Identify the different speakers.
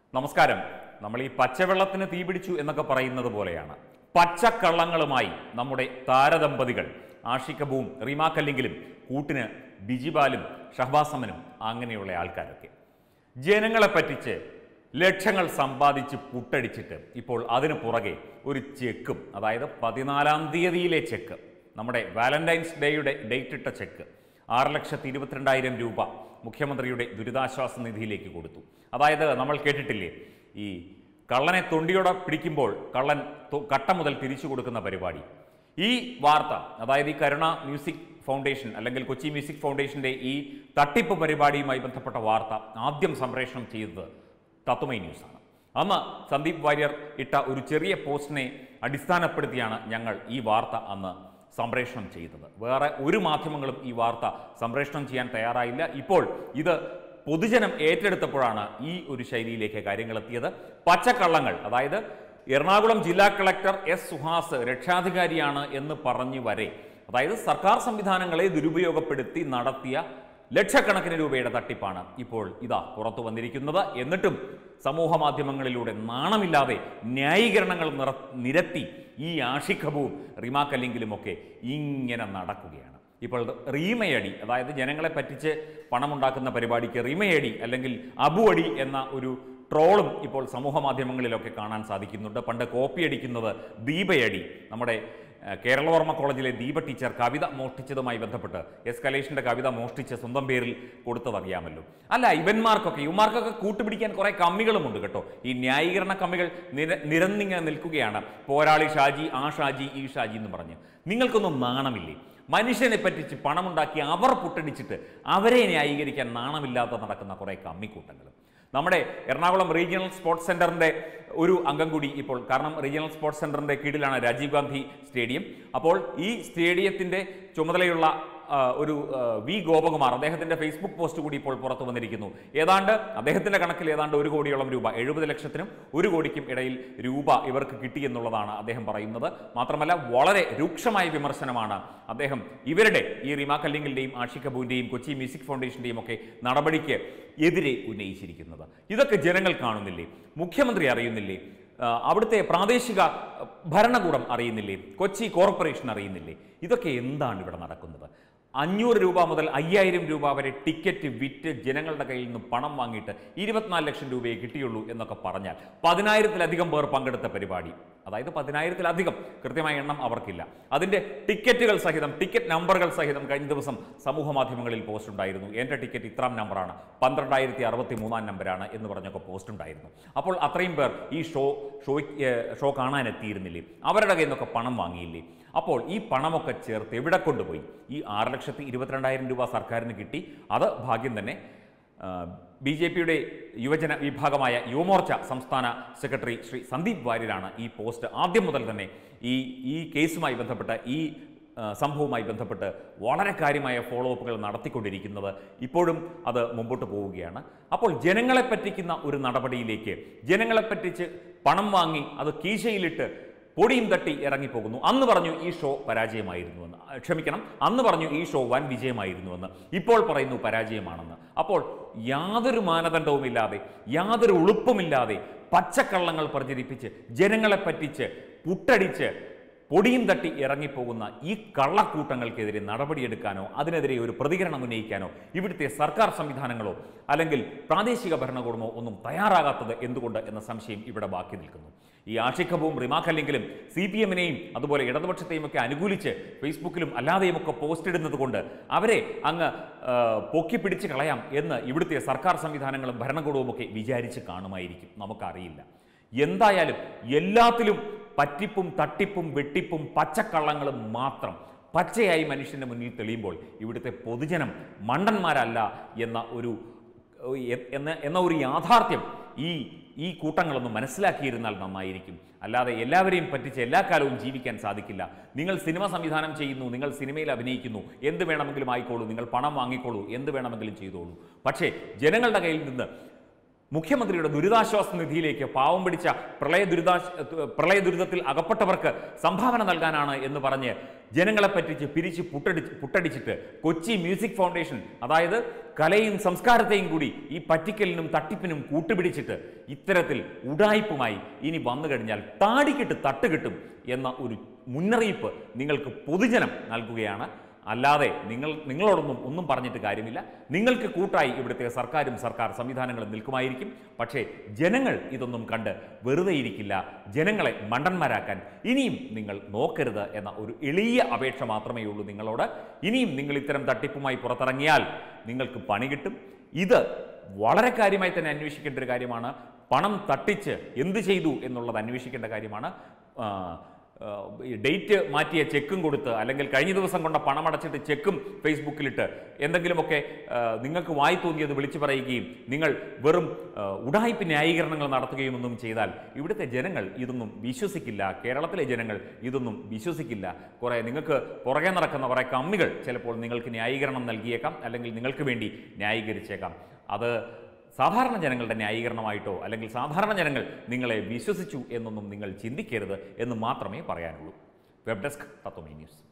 Speaker 1: നമസ്കാരം നമ്മൾ ഈ പച്ചവെള്ളത്തിന് തീപിടിച്ചു എന്നൊക്കെ പറയുന്നത് പോലെയാണ് പച്ചക്കള്ളങ്ങളുമായി നമ്മുടെ താരദമ്പതികൾ ആഷിക്കബുവും റീമാക്കല്ലെങ്കിലും കൂട്ടിന് ബിജിബാലും ഷഹബാസമനും അങ്ങനെയുള്ള ആൾക്കാരൊക്കെ ജനങ്ങളെ പറ്റിച്ച് ലക്ഷങ്ങൾ സമ്പാദിച്ച് പുട്ടടിച്ചിട്ട് ഇപ്പോൾ അതിനു പുറകെ ഒരു ചെക്കും അതായത് പതിനാലാം തീയതിയിലെ ചെക്ക് നമ്മുടെ വാലന്റൈൻസ് ഡേയുടെ ഡേറ്റ് ഇട്ട ചെക്ക് ആറ് ലക്ഷത്തി ഇരുപത്തിരണ്ടായിരം രൂപ മുഖ്യമന്ത്രിയുടെ ദുരിതാശ്വാസ നിധിയിലേക്ക് കൊടുത്തു അതായത് നമ്മൾ കേട്ടിട്ടില്ലേ ഈ കള്ളനെ തൊണ്ടിയോടെ പിടിക്കുമ്പോൾ കള്ളൻ തൊ- കട്ട മുതൽ തിരിച്ചു കൊടുക്കുന്ന പരിപാടി ഈ വാർത്ത അതായത് ഈ കരുണ മ്യൂസിക് ഫൗണ്ടേഷൻ അല്ലെങ്കിൽ കൊച്ചി മ്യൂസിക് ഫൗണ്ടേഷന്റെ ഈ തട്ടിപ്പ് പരിപാടിയുമായി ബന്ധപ്പെട്ട വാർത്ത ആദ്യം സംപ്രേഷണം ചെയ്തത് തത്വമൈ ന്യൂസാണ് അന്ന് സന്ദീപ് വാര്യർ ഇട്ട ഒരു ചെറിയ പോസ്റ്റിനെ അടിസ്ഥാനപ്പെടുത്തിയാണ് ഞങ്ങൾ ഈ വാർത്ത അന്ന് സംപ്രേഷണം ചെയ്തത് വേറെ ഒരു മാധ്യമങ്ങളും ഈ വാർത്ത സംപ്രേഷണം ചെയ്യാൻ തയ്യാറായില്ല ഇപ്പോൾ ഇത് പൊതുജനം ഏറ്റെടുത്തപ്പോഴാണ് ഈ ഒരു ശൈലിയിലേക്ക് കാര്യങ്ങൾ എത്തിയത് പച്ചക്കള്ളങ്ങൾ അതായത് എറണാകുളം ജില്ലാ കളക്ടർ എസ് സുഹാസ് രക്ഷാധികാരിയാണ് എന്ന് പറഞ്ഞു വരെ അതായത് സർക്കാർ സംവിധാനങ്ങളെ ദുരുപയോഗപ്പെടുത്തി നടത്തിയ ലക്ഷക്കണക്കിന് രൂപയുടെ തട്ടിപ്പാണ് ഇപ്പോൾ ഇതാ പുറത്തു വന്നിരിക്കുന്നത് എന്നിട്ടും സമൂഹ മാധ്യമങ്ങളിലൂടെ നാണമില്ലാതെ ന്യായീകരണങ്ങൾ നിറ നിരത്തി ഈ ആഷിഖബുവും റിമാക്കല്ലെങ്കിലും ഒക്കെ ഇങ്ങനെ നടക്കുകയാണ് ഇപ്പോൾ റീമയടി അതായത് ജനങ്ങളെ പറ്റിച്ച് പണമുണ്ടാക്കുന്ന പരിപാടിക്ക് റീമയടി അല്ലെങ്കിൽ അബുവടി എന്ന ഒരു ട്രോളും ഇപ്പോൾ സമൂഹ മാധ്യമങ്ങളിലൊക്കെ കാണാൻ സാധിക്കുന്നുണ്ട് പണ്ട് കോപ്പി അടിക്കുന്നത് ദീപയടി നമ്മുടെ ഏഹ്, കേരളവർമ്മ കോളേജിലെ ദീപ ടീച്ചർ കവിത മോഷ്ടിച്ചതുമായി ബന്ധപ്പെട്ട് എസ്കലേഷന്റെ കവിത മോഷ്ടിച്ച് സ്വന്തം പേരിൽ കൊടുത്തതറിയാമല്ലോ അല്ല ഇവന്മാർക്കൊക്കെ ഇവന്മാർക്കൊക്കെ കൂട്ടുപിടിക്കാൻ കുറെ കമ്മികളുമുണ്ട് കേട്ടോ ഈ ന്യായീകരണ കമ്മികൾ നിര നിരന്നിങ്ങനെ നിൽക്കുകയാണ് പോരാളി ഷാജി ആ ഷാജി ഈ ഷാജി എന്ന് പറഞ്ഞ് നിങ്ങൾക്കൊന്നും നാണമില്ലേ മനുഷ്യനെ പറ്റിച്ച് പണമുണ്ടാക്കി അവർ പുട്ടടിച്ചിട്ട് അവരെ ന്യായീകരിക്കാൻ നാണമില്ലാതെ നടക്കുന്ന കുറെ കമ്മിക്കൂട്ടങ്ങൾ നമ്മുടെ എറണാകുളം റീജിയണൽ സ്പോർട്സ് സെന്ററിന്റെ ഒരു അംഗം കൂടി ഇപ്പോൾ കാരണം റീജിയണൽ സ്പോർട്സ് സെന്ററിന്റെ കീഴിലാണ് രാജീവ് ഗാന്ധി സ്റ്റേഡിയം അപ്പോൾ ഈ സ്റ്റേഡിയത്തിന്റെ ചുമതലയുള്ള ആ, ഒരു ആ, വി ഗോപകുമാർ അദ്ദേഹത്തിന്റെ ഫേസ്ബുക്ക് പോസ്റ്റ് കൂടി ഇപ്പോൾ പുറത്തു വന്നിരിക്കുന്നു ഏതാണ്ട് അദ്ദേഹത്തിന്റെ കണക്കിൽ ഏതാണ്ട് ഒരു കോടിയോളം രൂപ എഴുപത് ലക്ഷത്തിനും ഒരു കോടിക്കും ഇടയിൽ രൂപ ഇവർക്ക് കിട്ടി എന്നുള്ളതാണ് അദ്ദേഹം പറയുന്നത് മാത്രമല്ല വളരെ രൂക്ഷമായ വിമർശനമാണ് അദ്ദേഹം ഇവരുടെ ഈ റിമാ കല്ലിങ്കലിന്റെയും ആഷിക് കപൂറിന്റെയും കൊച്ചി മ്യൂസിക് ഫൗണ്ടേഷന്റെയും ഒക്കെ നടപടിക്ക് എതിരെ ഉന്നയിച്ചിരിക്കുന്നത് ഇതൊക്കെ ജനങ്ങൾ കാണുന്നില്ലേ മുഖ്യമന്ത്രി അറിയുന്നില്ലേ ആ, അവിടുത്തെ പ്രാദേശിക ആ, ഭരണകൂടം അറിയുന്നില്ലേ കൊച്ചി കോർപ്പറേഷൻ അറിയുന്നില്ലേ ഇതൊക്കെ എന്താണ് ഇവിടെ നടക്കുന്നത് അഞ്ഞൂറ് രൂപ മുതൽ അയ്യായിരം രൂപ വരെ ടിക്കറ്റ് വിറ്റ് ജനങ്ങളുടെ കയ്യിൽ നിന്ന് പണം വാങ്ങിയിട്ട് ഇരുപത്തിനാല് ലക്ഷം രൂപയെ കിട്ടിയുള്ളൂ എന്നൊക്കെ പറഞ്ഞാൽ പതിനായിരത്തിലധികം പേർ പങ്കെടുത്ത പരിപാടി അതായത് പതിനായിരത്തിലധികം കൃത്യമായ എണ്ണം അവർക്കില്ല അതിൻ്റെ ടിക്കറ്റുകൾ സഹിതം ടിക്കറ്റ് നമ്പറുകൾ സഹിതം കഴിഞ്ഞ ദിവസം സമൂഹ മാധ്യമങ്ങളിൽ പോസ്റ്റ് ഉണ്ടായിരുന്നു എൻ്റെ ടിക്കറ്റ് ഇത്രാം നമ്പറാണ് പന്ത്രണ്ടായിരത്തി അറുപത്തി മൂന്നാം നമ്പറാണ് എന്ന് പറഞ്ഞൊക്കെ പോസ്റ്റ് ഉണ്ടായിരുന്നു അപ്പോൾ അത്രയും പേർ ഈ ഷോ ഷോ ഷോ കാണാൻ എത്തിയിരുന്നില്ലേ അവരുടെ കയ്യിൽ നിന്നൊക്കെ പണം വാങ്ങിയില്ലേ അപ്പോൾ ഈ പണമൊക്കെ ചേർത്ത് എവിടെ കൊണ്ടുപോയി ഈ ആറ് ലക്ഷത്തി ഇരുപത്തിരണ്ടായിരം രൂപ സർക്കാരിന് കിട്ടി അത് ഭാഗ്യം തന്നെ ബി ജെ പിയുടെ യുവജന വിഭാഗമായ യുവമോർച്ച സംസ്ഥാന സെക്രട്ടറി ശ്രീ സന്ദീപ് വാര്യരാണ് ഈ പോസ്റ്റ് ആദ്യം മുതൽ തന്നെ ഈ ഈ കേസുമായി ബന്ധപ്പെട്ട് ഈ ആ, സംഭവവുമായി ബന്ധപ്പെട്ട് വളരെ കാര്യമായ ഫോളോ അപ്പുകൾ നടത്തിക്കൊണ്ടിരിക്കുന്നത് ഇപ്പോഴും അത് മുമ്പോട്ട് പോവുകയാണ് അപ്പോൾ ജനങ്ങളെ പറ്റിക്കുന്ന ഒരു നടപടിയിലേക്ക് ജനങ്ങളെ പറ്റിച്ച് പണം വാങ്ങി അത് കീശയിലിട്ട് പൊടിയും തട്ടി ഇറങ്ങിപ്പോകുന്നു അന്ന് പറഞ്ഞു ഈ ഷോ പരാജയമായിരുന്നുവെന്ന് ആ, ക്ഷമിക്കണം അന്ന് പറഞ്ഞു ഈ ഷോ വൻ വിജയമായിരുന്നുവെന്ന് ഇപ്പോൾ പറയുന്നു പരാജയമാണെന്ന് അപ്പോൾ യാതൊരു മാനദണ്ഡവുമില്ലാതെ യാതൊരു ഉളുപ്പുമില്ലാതെ പച്ചക്കള്ളങ്ങൾ പ്രചരിപ്പിച്ച് ജനങ്ങളെ പറ്റിച്ച് പുട്ടടിച്ച് പൊടിയും തട്ടി ഇറങ്ങിപ്പോകുന്ന ഈ കള്ളക്കൂട്ടങ്ങൾക്കെതിരെ നടപടിയെടുക്കാനോ അതിനെതിരെ ഒരു പ്രതികരണം ഉന്നയിക്കാനോ ഇവിടുത്തെ സർക്കാർ സംവിധാനങ്ങളോ അല്ലെങ്കിൽ പ്രാദേശിക ഭരണകൂടമോ ഒന്നും തയ്യാറാകാത്തത് എന്തുകൊണ്ട് എന്ന സംശയം ഇവിടെ ബാക്കി നിൽക്കുന്നു ഈ ആഷിഖബും റിമാക്കല്ലെങ്കിലും സി പി എമ്മിനെയും അതുപോലെ ഇടതുപക്ഷത്തെയും ഒക്കെ അനുകൂലിച്ച് ഫേസ്ബുക്കിലും അല്ലാതെയും ഒക്കെ പോസ്റ്റ് ഇടുന്നത് കൊണ്ട് അവരെ അങ്ങ് ആ, പൊക്കി പിടിച്ച് കളയാം എന്ന് ഇവിടുത്തെ സർക്കാർ സംവിധാനങ്ങളും ഭരണകൂടവും ഒക്കെ വിചാരിച്ച് കാണുമായിരിക്കും നമുക്കറിയില്ല എന്തായാലും എല്ലാത്തിലും പറ്റിപ്പും തട്ടിപ്പും വെട്ടിപ്പും പച്ചക്കള്ളങ്ങളും മാത്രം പച്ചയായി മനുഷ്യന്റെ മുന്നിൽ തെളിയുമ്പോൾ ഇവിടുത്തെ പൊതുജനം മണ്ടന്മാരല്ല എന്ന ഒരു എ- എന്ന എന്ന ഒരു യാഥാർത്ഥ്യം ഈ ഈ കൂട്ടങ്ങളൊന്ന് മനസ്സിലാക്കിയിരുന്നാൽ നന്നായിരിക്കും അല്ലാതെ എല്ലാവരെയും പറ്റിച്ച് എല്ലാ കാലവും ജീവിക്കാൻ സാധിക്കില്ല നിങ്ങൾ സിനിമ സംവിധാനം ചെയ്യുന്നു നിങ്ങൾ സിനിമയിൽ അഭിനയിക്കുന്നു എന്ത് വേണമെങ്കിലും ആയിക്കോളൂ നിങ്ങൾ പണം വാങ്ങിക്കോളൂ എന്ത് വേണമെങ്കിലും ചെയ്തോളൂ പക്ഷേ ജനങ്ങളുടെ കയ്യിൽ നിന്ന് മുഖ്യമന്ത്രിയുടെ ദുരിതാശ്വാസ നിധിയിലേക്ക് പാവം പിടിച്ച പ്രളയ ദുരിതാശ പ്രളയ ദുരിതത്തിൽ അകപ്പെട്ടവർക്ക് സംഭാവന നൽകാനാണ് എന്ന് പറഞ്ഞ് ജനങ്ങളെ പറ്റിച്ച് പിരിച്ച് പുട്ടടിച്ച് പുട്ടടിച്ചിട്ട് കൊച്ചി മ്യൂസിക് ഫൗണ്ടേഷൻ അതായത് കലയും സംസ്കാരത്തെയും കൂടി ഈ പറ്റിക്കലിനും തട്ടിപ്പിനും കൂട്ടുപിടിച്ചിട്ട് ഇത്തരത്തിൽ ഉടായ്പുമായി ഇനി വന്നു കഴിഞ്ഞാൽ താടിക്കിട്ട് തട്ടുകിട്ടും എന്ന ഒരു മുന്നറിയിപ്പ് നിങ്ങൾക്ക് പൊതുജനം നൽകുകയാണ് അല്ലാതെ നിങ്ങൾ നിങ്ങളോടൊന്നും ഒന്നും പറഞ്ഞിട്ട് കാര്യമില്ല നിങ്ങൾക്ക് കൂട്ടായി ഇവിടുത്തെ സർക്കാരും സർക്കാർ സംവിധാനങ്ങളും നിൽക്കുമായിരിക്കും പക്ഷേ ജനങ്ങൾ ഇതൊന്നും കണ്ട് വെറുതെ ഇരിക്കില്ല ജനങ്ങളെ മണ്ടന്മാരാക്കാൻ ഇനിയും നിങ്ങൾ നോക്കരുത് എന്ന ഒരു എളിയ അപേക്ഷ മാത്രമേ ഉള്ളൂ നിങ്ങളോട് ഇനിയും നിങ്ങൾ ഇത്തരം തട്ടിപ്പുമായി പുറത്തിറങ്ങിയാൽ നിങ്ങൾക്ക് പണി കിട്ടും ഇത് വളരെ കാര്യമായി തന്നെ അന്വേഷിക്കേണ്ട ഒരു കാര്യമാണ് പണം തട്ടിച്ച് എന്ത് ചെയ്തു എന്നുള്ളത് അന്വേഷിക്കേണ്ട കാര്യമാണ് ആ, ഈ ഡേറ്റ് മാറ്റിയ ചെക്കും കൊടുത്ത് അല്ലെങ്കിൽ കഴിഞ്ഞ ദിവസം കൊണ്ട പണം അടച്ചിട്ട് ചെക്കും ഫേസ്ബുക്കിലിട്ട് എന്തെങ്കിലുമൊക്കെ ആ, നിങ്ങൾക്ക് വായി തോന്നിയത് വിളിച്ചു പറയുകയും നിങ്ങൾ വെറും ആ, ഉഡായിപ്പ് ന്യായീകരണങ്ങൾ നടത്തുകയും ഒന്നും ചെയ്താൽ ഇവിടുത്തെ ജനങ്ങൾ ഇതൊന്നും വിശ്വസിക്കില്ല കേരളത്തിലെ ജനങ്ങൾ ഇതൊന്നും വിശ്വസിക്കില്ല കുറേ നിങ്ങൾക്ക് പുറകെ നടക്കുന്ന കുറേ കമ്മികൾ ചിലപ്പോൾ നിങ്ങൾക്ക് ന്യായീകരണം നൽകിയേക്കാം അല്ലെങ്കിൽ നിങ്ങൾക്ക് വേണ്ടി ന്യായീകരിച്ചേക്കാം അത് സാധാരണ ജനങ്ങളുടെ ന്യായീകരണമായിട്ടോ അല്ലെങ്കിൽ സാധാരണ ജനങ്ങൾ നിങ്ങളെ വിശ്വസിച്ചു എന്നൊന്നും നിങ്ങൾ ചിന്തിക്കരുത് എന്ന് മാത്രമേ പറയാനുള്ളൂ വെബ് ഡെസ്ക് തത്വമേ ന്യൂസ്